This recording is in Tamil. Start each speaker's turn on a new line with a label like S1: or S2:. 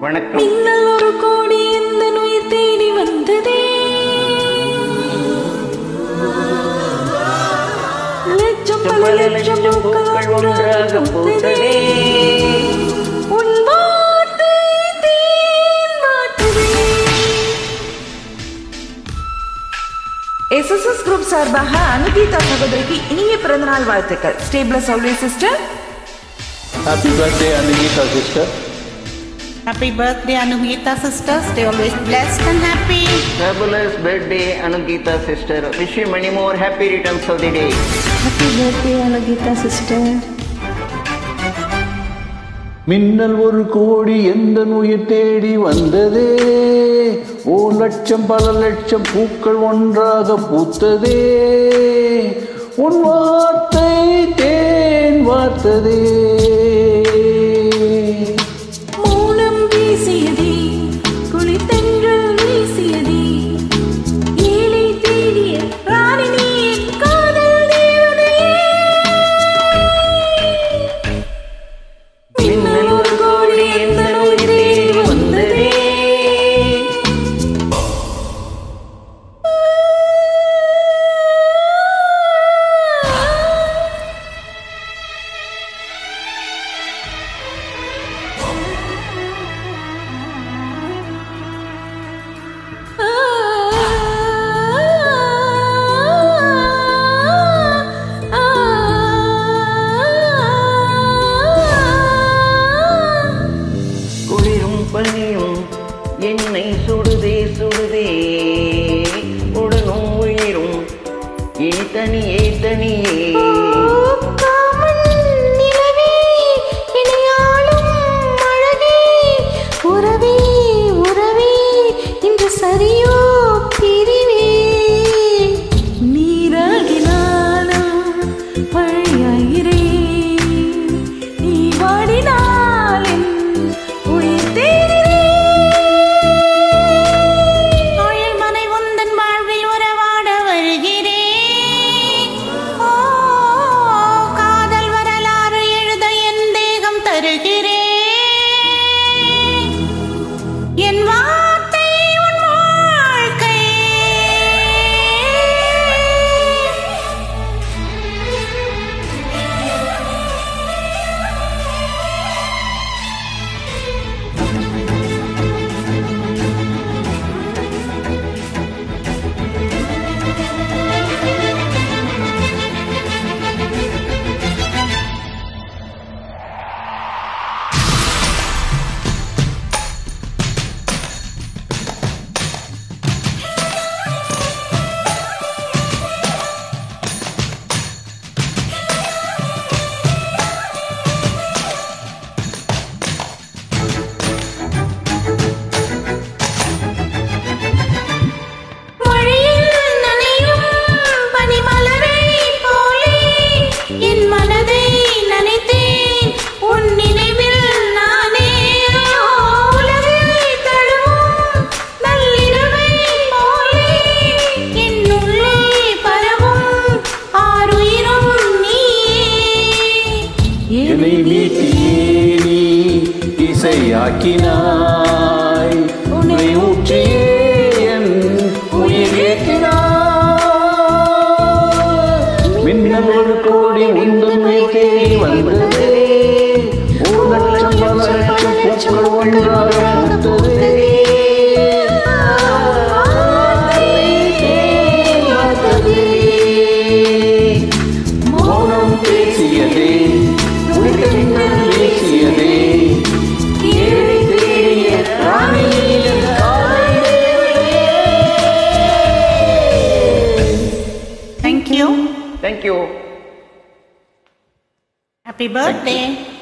S1: வணக்கம்
S2: மின்னல் ஒரு கோடி எந்த நுயிர் தேடி வந்ததே லட்சம் பல லட்சம் பூக்கள் ஒன்றாக பூத்ததே உன் வார்த்தை தேன் வார்த்ததே எஸ்எஸ்எஸ் குரூப் சார்பாக அனுகீதா சகோதரிக்கு இனிய பிறந்தநாள் வாழ்த்துக்கள் stay blessed always sister
S3: Happy birthday, Anugita sister.
S4: Happy birthday, Anugita sister. Stay always blessed and happy.
S1: Fabulous birthday Anugita sister wish you many more happy returns of the day
S2: happy birthday Anugita sister
S3: மின்னல் ஒரு கோடி எந்த உயிர் தேடி வந்ததே ஓ லட்சம் பல லட்சம் பூக்கள் ஒன்றாக பூத்ததே உன் வார்த்தை தேன் வார்த்ததே
S2: மௌனம் வீசியதே குளித்தென்றல் வீசியதே ஏழை தேடிய ராணி நீ என் காதல் தேவதையே மின்னல் ஒரு கோடி எந்த நோய் தேடி வந்ததே
S1: குளிரும் பனியும் என்னை சுடுதே சுடுதே உடனும் உயிரும் இனி தனியே தனியே
S2: உறவே உறவே இன்று சரியோ பிரிவே நீராகினாலும் வழியாகிறே நீ வாடினால் என் உயிர் தேடினே
S4: ஆயுள் மனை உந்தன் வாழ்வில் உறவாட வருகிறேன் ஓ, காதல் வரலாறு எழுத என் தேகம் தருகிறேன் என் வார்த்தை உன் வாழ்க்கை மழையில் நனையும் பனிமலரை போலே என் மனதை நனைத்தேன் உன் நினைவில் நானே உலகை தழுவும் நள்ளிரவை போலே என் உள்ளே பரவும் ஆறுயிரும் நீயே
S3: என்னை மீட்டியே நீ இசையாக்கினாய் உன்னை ஊற்றியே என் உயிர் ஏற்றினாய் மின்னல் ஒரு கோடி உந்தன் உயிர் தேடி வந்ததே ஒரு லட்சம் பல லட்சம் பூக்கள் ஒன்றாக பூத்ததே மௌனம் பேசியதே உலகெங்கும் வீசியதே ஏழை தேடிய ராணியின் காதல் தேவதையே.
S4: Thank you.
S1: Thank you
S4: Happy birthday.